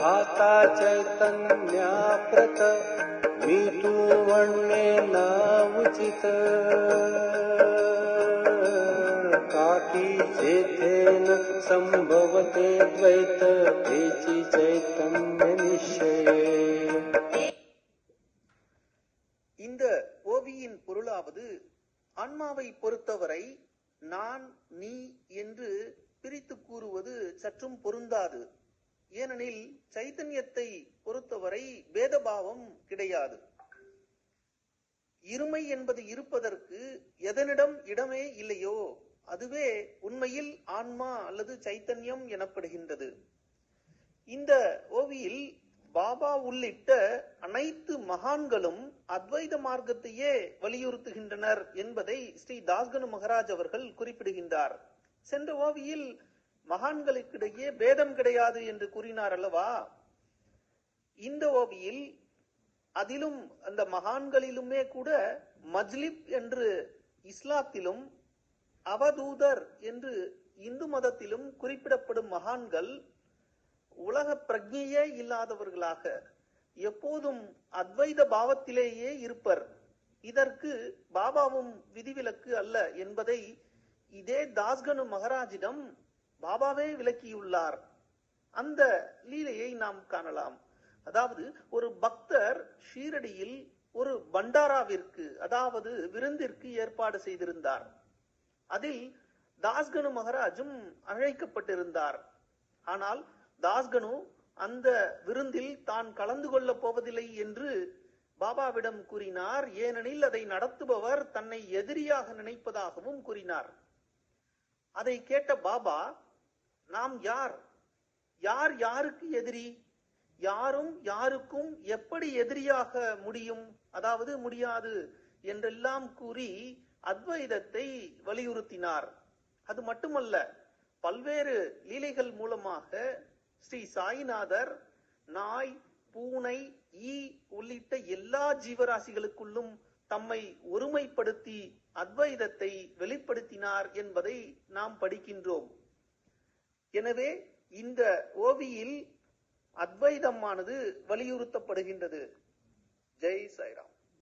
भाता चैतन्या प्रत मी तू म्हणणे ना उचित काकी जेथे न संभवते द्वैत तेची चैतन्य निश्चये இந்த ஓவியின் பொருளாவது ஆன்மாவை பொறுத்தவரை நான் நீ என்று பிரித்து கூறுவது சற்றும் பொருந்தாது ஏனெனில் சைத்தன்யத்தை பொறுத்தவரை பேதபாவம் கிடையாது இருமை என்பது இருப்பதற்கு எதனிடம் இடமே இல்லையோ அதுவே உண்மையில் ஆன்மா அல்லது சைத்தன்யம் எனப்படுகின்றது இந்த ஓவியில் பாபா உள்ளிட்ட அனைத்து மகான்களும் அத்வைத மார்க்கத்தையே வலியுறுத்துகின்றனர் என்பதை ஸ்ரீ தாஸ்கனு மகராஜ் அவர்கள் குறிப்பிடுகின்றார் சென்ற ஓவியில் மகான்களுக்கிடையே பேதம் கிடையாது என்று கூறினார் அல்லவா இந்த ஓவியில் அதிலும் அந்த மகான்களிலுமே கூட மஜ்லிப் என்று இஸ்லாத்திலும் அவதூதர் என்று இந்து மதத்திலும் குறிப்பிடப்படும் மகான்கள் உலக பிரஜையே இல்லாதவர்களாக எப்போதும் அத்வைத பாவத்திலேயே இருப்பர் இதற்கு பாபாவும் விதிவிலக்கு அல்ல என்பதை இதே தாஸ்கனு மகராஜிடம் பாபாவே விளக்கியுள்ளார் அந்த லீலையை நாம் காணலாம் அதாவது ஒரு பக்தர் ஷீரடியில் ஒரு பண்டாராவிற்கு அதாவது விருந்திற்கு ஏற்பாடு செய்திருந்தார் அதில் தாஸ்கனு மகராஜும் அழைக்கப்பட்டிருந்தார் ஆனால் தாஸ்கனு அந்த விருந்தில் தான் கலந்து கொள்ளப் போவதில்லை என்று பாபாவிடம் கூறினார் ஏனெனில் அதை நடத்துபவர் தன்னை எதிரியாக நினைப்பதாகவும் கூறினார் அதை கேட்ட பாபா நாம் யார் யார் யாருக்கு எதிரி யாரும் யாருக்கும் எப்படி எதிரியாக முடியும் அதாவது முடியாது என்றெல்லாம் கூறி அத்வைதத்தை வலியுறுத்தினார் அது மட்டுமல்ல பல்வேறு லீலைகள் மூலமாக ஸ்ரீ சாய்நாதர் நாய் பூனை ஈ உள்ளிட்ட எல்லா ஜீவராசிகளுக்குள்ளும் தம்மை ஒருமைப்படுத்தி அத்வைதத்தை வெளிப்படுத்தினார் என்பதை நாம் படிக்கின்றோம் எனவே இந்த ஓவியில் அத்வைதமானது வலியுறுத்தப்படுகின்றது ஜெய் சாய்ராம்